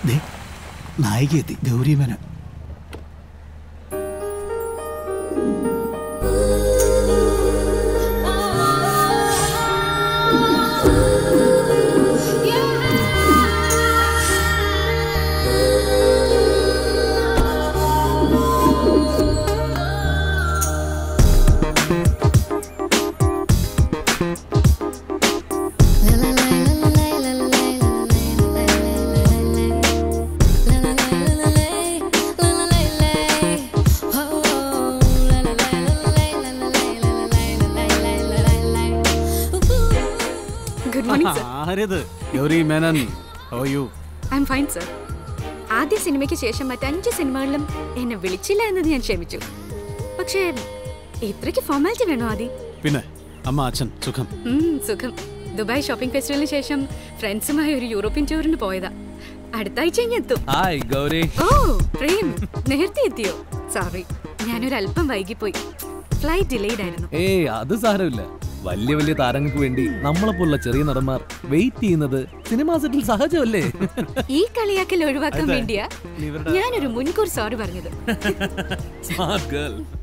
ദേ, നായിക എത്തി Gauri Menon good morning sir ആരത് Gauri Menon oh you I'm fine sir ആദ്യ സിനിമയ്ക്ക് ശേഷം മറ്റഞ്ച് സിനിമകളിലും എന്നെ വിളിച്ചില്ല എന്നത് ഞാൻ ക്ഷമിച്ചു പക്ഷേ ഇത്രയ്ക്ക് ഫോർമാലിറ്റി വേണോ ആദി പിന്നെ അമ്മ അച്ഛൻ സുഖം ഉം, സുഖം ദുബായ് ഷോപ്പിംഗ് ഫെസ്റ്റിവലിന് ശേഷം ഫ്രണ്ട്സുമായി ഒരു യൂറോപ്യൻ ടൂറിന് പോയതാ അടുത്ത ആഴ്ച ഇങ്ങ് എത്തും ഹായ് ഗൗരി ഓ പ്രേം നേരത്തെ എത്തിയോ സോറി ഞാനൊരു അല്പം വൈകിപ്പോയി ഫ്ലൈറ്റ് ഡിലേഡ് ആയിരുന്നു ഏയ് അത് സാരമില്ല വലിയ വലിയ താരങ്ങൾക്ക് വേണ്ടി നമ്മളെ പോലുള്ള ചെറിയ നടന്മാർ വെയിറ്റ് ചെയ്യുന്നത് സിനിമാ സെറ്റിൽ സഹജമല്ലേ ഈ കളിയാക്കൽ ഒഴിവാക്കാൻ അതെ. വേണ്ടിയാ ഇവരുടെ- ഞാനൊരു മുൻകൂർ സോറി പറഞ്ഞത് സ്മാർട്ട് ഗേൾ